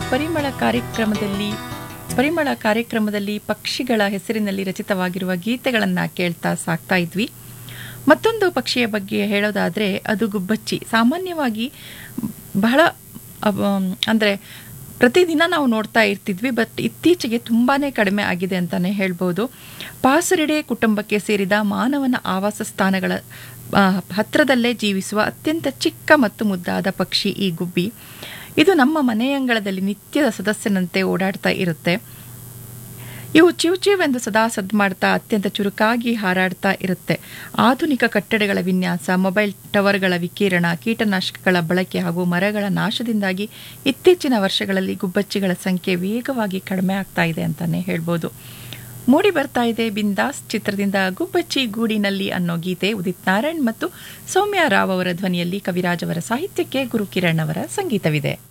ಪರಿಮಳ ಕಾರ್ಯಕ್ರಮದಲ್ಲಿ ಪರಿಮಳ ಕಾರ್ಯಕ್ರಮದಲ್ಲಿ ಪಕ್ಷಿಗಳ ಹೆಸರಿನಲ್ಲಿ ರಚಿತವಾಗಿರುವ ಗೀತೆಗಳನ್ನು ಕೇಳ್ತಾ ಸಾಕ್ತಾ ಇದ್ವಿ ಮತ್ತೊಂದು ಪಕ್ಷಿಯ ಬಗ್ಗೆ ಹೇಳೋದಾದರೆ ಅದು ಗುಬ್ಬಚ್ಚಿ ಸಾಮಾನ್ಯವಾಗಿ ಬಹಳ ಅಂದರೆ ಪ್ರತಿದಿನ ನಾವು ನೋಡ್ತಾ ಇರ್ತಿದ್ವಿ ಬಟ್ ಇತ್ತೀಚೆಗೆ ತುಂಬಾ ಕಡಿಮೆ ಆಗಿದೆ ಅಂತಲೇ ಹೇಳ್ಬೋದು ಪಾಸರಿಡೆ ಕುಟುಂಬಕ್ಕೆ ಸೇರಿದ ಮಾನವನ ಆವಾಸ ಸ್ಥಾನಗಳ ಆ, ಹತ್ರದಲ್ಲೇ ಜೀವಿಸುವ ಅತ್ಯಂತ ಚಿಕ್ಕ ಮತ್ತು ಮುದ್ದಾದ ಪಕ್ಷಿ ಈ ಗುಬ್ಬಿ ಇದು ನಮ್ಮ ಮನೆಯಂಗಳದಲ್ಲಿ ನಿತ್ಯದ ಸದಸ್ಯನಂತೆ ಓಡಾಡ್ತಾ ಇರುತ್ತೆ ಇವು ಚಿವ್ ಚಿವ್ ಎಂದು ಸದಾ ಸದ್ದು ಮಾಡ್ತಾ ಅತ್ಯಂತ ಚುರುಕಾಗಿ ಹಾರಾಡ್ತಾ ಇರುತ್ತೆ ಆಧುನಿಕ ಕಟ್ಟಡಗಳ ವಿನ್ಯಾಸ ಮೊಬೈಲ್ ಟವರ್ಗಳ ವಿಕಿರಣ ಕೀಟನಾಶಕಗಳ ಬಳಕೆ ಹಾಗೂ ಮರಗಳ ನಾಶದಿಂದಾಗಿ ಇತ್ತೀಚಿನ ವರ್ಷಗಳಲ್ಲಿ ಗುಬ್ಬಚ್ಚಿಗಳ ಸಂಖ್ಯೆ ವೇಗವಾಗಿ ಕಡಿಮೆ ಆಗ್ತಾ ಇದೆ ಅಂತಾನೆ ಹೇಳ್ಬೋದು ಮೂಡಿ ಬರ್ತಾ ಇದೆ ಬಿಂದಾಸ್ ಚಿತ್ರದಿಂದ ಗುಬ್ಬಚ್ಚಿ ಗೂಡಿನಲ್ಲಿ ಅನ್ನೋ ಗೀತೆ ಉದಿತ್ ನಾರಾಯಣ್ ಮತ್ತು ಸೌಮ್ಯ ರಾವ್ ಅವರ ಧ್ವನಿಯಲ್ಲಿ ಕವಿರಾಜ್ ಅವರ ಸಾಹಿತ್ಯಕ್ಕೆ ಗುರು ಕಿರಣ್ ಅವರ ಸಂಗೀತವಿದೆ